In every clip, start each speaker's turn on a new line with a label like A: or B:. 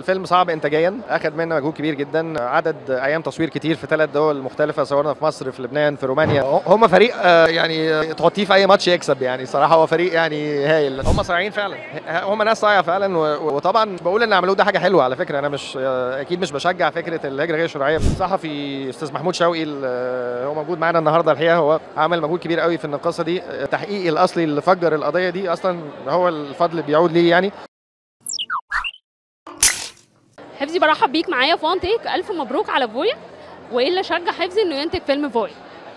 A: الفيلم صعب انتاجيا اخذ منا مجهود كبير جدا عدد ايام تصوير كتير في ثلاث دول مختلفه صورنا في مصر في لبنان في رومانيا هم فريق آه، يعني آه، تحطيه في اي ماتش يكسب يعني صراحه هو فريق يعني هايل هم صايعين فعلا هم ناس صايعه فعلا و- وطبعا بقول ان عملوه ده حاجه حلوه على فكره انا مش آه، اكيد مش بشجع فكره الهجره غير الشرعيه الصحفي استاذ محمود شوقي ال- هو موجود معانا النهارده الحقيقه هو عمل مجهود كبير قوي في ان القصه دي آه، تحقيق الاصلي اللي فجر القضيه دي اصلا هو الفضل بيعود ليه يعني
B: حفظي برحب بيك معايا في وان تيك الف مبروك على فويا وايه اللي شجع حفظي انه ينتج فيلم فويا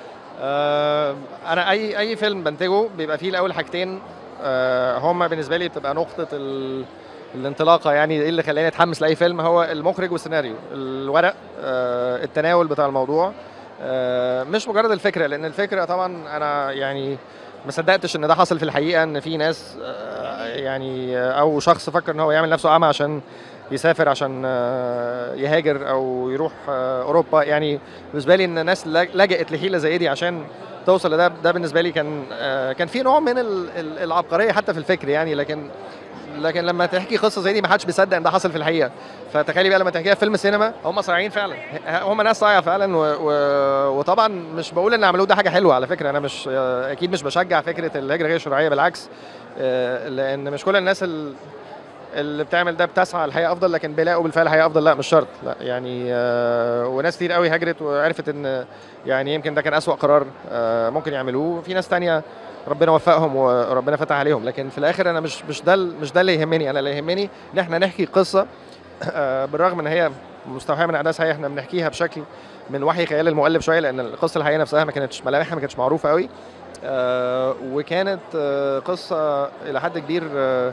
A: آه، انا اي اي فيلم بنتجه بيبقى فيه الاول حاجتين آه، هما بالنسبه لي بتبقى نقطه ال... الانطلاقه يعني ايه اللي خلاني اتحمس لاي فيلم هو المخرج والسيناريو الورق آه، التناول بتاع الموضوع آه، مش مجرد الفكره لان الفكره طبعا انا يعني ما صدقتش ان ده حصل في الحقيقه ان في ناس آه، يعني آه، او شخص فكر ان هو يعمل نفسه اعمى عشان يسافر عشان آه، يهاجر او يروح آه، اوروبا يعني بالنسبه لي ان ناس لج- لجأت لحيله زي دي عشان توصل لده ده بالنسبه لي كان آه، كان في نوع من ال- ال- العبقريه حتى في الفكر يعني لكن لكن لما تحكي قصه زي دي ما حدش بيصدق ان ده حصل في الحقيقه فتخيلي بقى لما تحكيها في فيلم سينما هم صايعين فعلا هم ناس صايعه فعلا و... و... وطبعا مش بقول ان عملوه ده حاجه حلوه على فكره انا مش آه، اكيد مش بشجع فكره الهجره غير الشرعيه بالعكس آه، لان مش كل الناس ال... اللي بتعمل ده بتسعى الحياه افضل لكن بيلاقوا بالفعل حياه افضل لا مش شرط لا يعني آه، وناس كتير قوي هاجرت وعرفت ان يعني يمكن ده كان اسوأ قرار آه، ممكن يعملوه في ناس تانية ربنا وفقهم وربنا فتح عليهم لكن في الاخر انا مش مش ده ال- مش ده اللي يهمني انا اللي يهمني ان احنا نحكي قصه آه، بالرغم ان هي مستوحاه من احداث حقيقيه احنا بنحكيها بشكل من وحي خيال المؤلف شويه لان القصه الحقيقيه نفسها ما كانتش ملامحها ما كانتش معروفه قوي آه، وكانت آه، قصه الى حد كبير آه،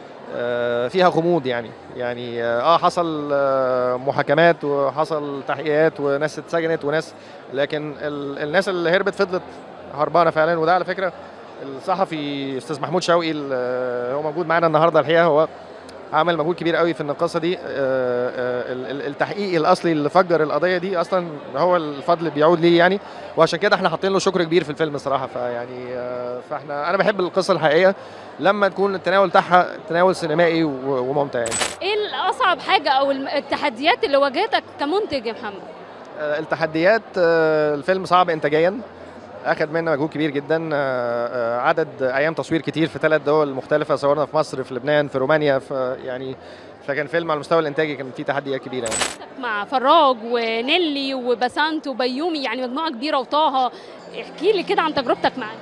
A: آه، فيها غموض يعني يعني اه آه، حصل آه، محاكمات وحصل تحقيقات وناس اتسجنت وناس لكن ال- الناس اللي هربت فضلت هربانه فعلا وده على فكره الصحفي استاذ محمود شوقي ال- هو موجود معانا النهارده الحقيقه هو عمل مجهود كبير قوي في ان القصه دي آه، آه، ال- ال- التحقيق الاصلي اللي فجر القضيه دي اصلا هو الفضل بيعود ليه يعني وعشان كده احنا حاطين له شكر كبير في الفيلم الصراحه فيعني آه، فاحنا انا بحب القصه الحقيقيه لما تكون التناول بتاعها تناول سينمائي و- وممتع يعني
B: ايه الاصعب حاجه او الم- التحديات اللي واجهتك كمنتج يا محمد
A: آه، التحديات آه، الفيلم صعب انتاجيا اخذ منا مجهود كبير جدا آه، آه، عدد ايام تصوير كتير في ثلاث دول مختلفه صورنا في مصر في لبنان في رومانيا في يعني فكان فيلم على المستوى الانتاجي كان فيه تحديات كبيره يعني.
B: مع فراج ونيلي وبسنت وبيومي يعني مجموعه كبيره وطه احكي لي كده عن تجربتك معاه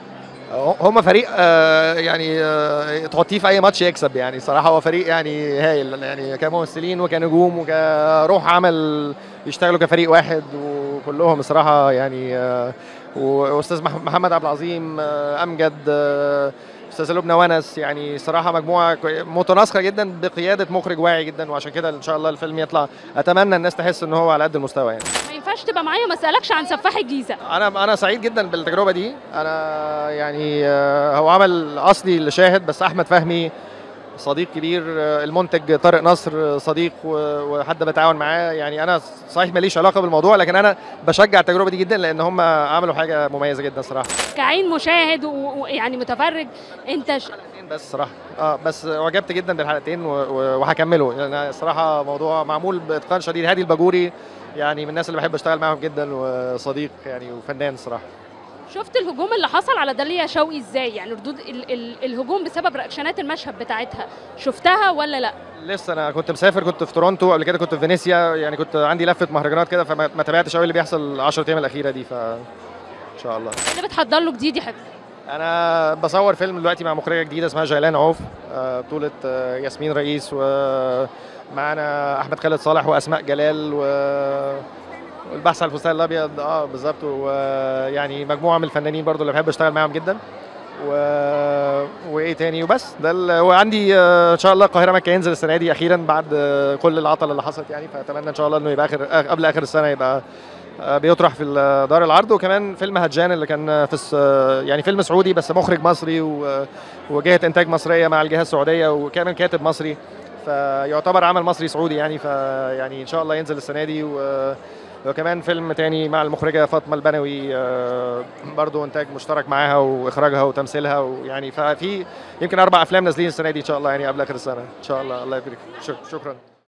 A: هم فريق آه، يعني آه، تحطيه في اي ماتش يكسب يعني صراحه هو فريق يعني هايل يعني كممثلين وكنجوم وكروح عمل يشتغلوا كفريق واحد وكلهم الصراحه يعني آه، واستاذ مح- محمد عبد العظيم آه، امجد آه، استاذ لبنى ونس يعني صراحه مجموعه كوي- متناسقه جدا بقياده مخرج واعي جدا وعشان كده ان شاء الله الفيلم يطلع اتمنى الناس تحس ان هو على قد المستوى يعني
B: ما ينفعش تبقى معايا ما اسالكش عن سفاح الجيزه
A: انا انا سعيد جدا بالتجربه دي انا يعني آه، هو عمل اصلي لشاهد بس احمد فهمي صديق كبير آه، المنتج طارق نصر آه، صديق و- وحد بتعاون معاه يعني انا صحيح ماليش علاقه بالموضوع لكن انا بشجع التجربه دي جدا لان هم عملوا حاجه مميزه جدا صراحه
B: كعين مشاهد و- ويعني متفرج انت ش...
A: حلقتين بس صراحه اه بس اعجبت جدا بالحلقتين و- و- وهكمله لان الصراحه موضوع معمول باتقان شديد هادي الباجوري يعني من الناس اللي بحب اشتغل معاهم جدا وصديق يعني وفنان صراحه
B: شفت الهجوم اللي حصل على داليا شوقي ازاي يعني ردود ال ال الهجوم بسبب رياكشنات المشهد بتاعتها شفتها ولا لا
A: لسه انا كنت مسافر كنت في تورونتو قبل كده كنت في فينيسيا يعني كنت عندي لفه مهرجانات كده فما ما تابعتش قوي اللي بيحصل ال 10 ايام الاخيره دي ف ان شاء الله
B: اللي بتحضر له جديد يا حفظ
A: انا بصور فيلم دلوقتي مع مخرجه جديده اسمها جيلان عوف آه، بطوله آه، ياسمين رئيس ومعانا احمد خالد صالح واسماء جلال و والبحث عن الفستان الابيض اه بالظبط ويعني مجموعه من الفنانين برضو اللي بحب اشتغل معاهم جدا و... وايه تاني وبس ده ال... وعندي آه، ان شاء الله القاهره مكه ينزل السنه دي اخيرا بعد آه، كل العطله اللي حصلت يعني فاتمنى ان شاء الله انه يبقى اخر آه، قبل اخر السنه يبقى آه، بيطرح في ال- دار العرض وكمان فيلم هجان اللي كان في الس... يعني فيلم سعودي بس مخرج مصري و... وجهه انتاج مصريه مع الجهه السعوديه وكمان كاتب مصري فيعتبر عمل مصري سعودي يعني فيعني ان شاء الله ينزل السنه دي و... وكمان فيلم تاني مع المخرجة فاطمة البنوي آه، برضو إنتاج مشترك معاها وإخراجها وتمثيلها ويعني ففي يمكن أربع أفلام نازلين السنة دي إن شاء الله يعني قبل آخر السنة إن شاء الله الله يبارك فيك. شك- شكرا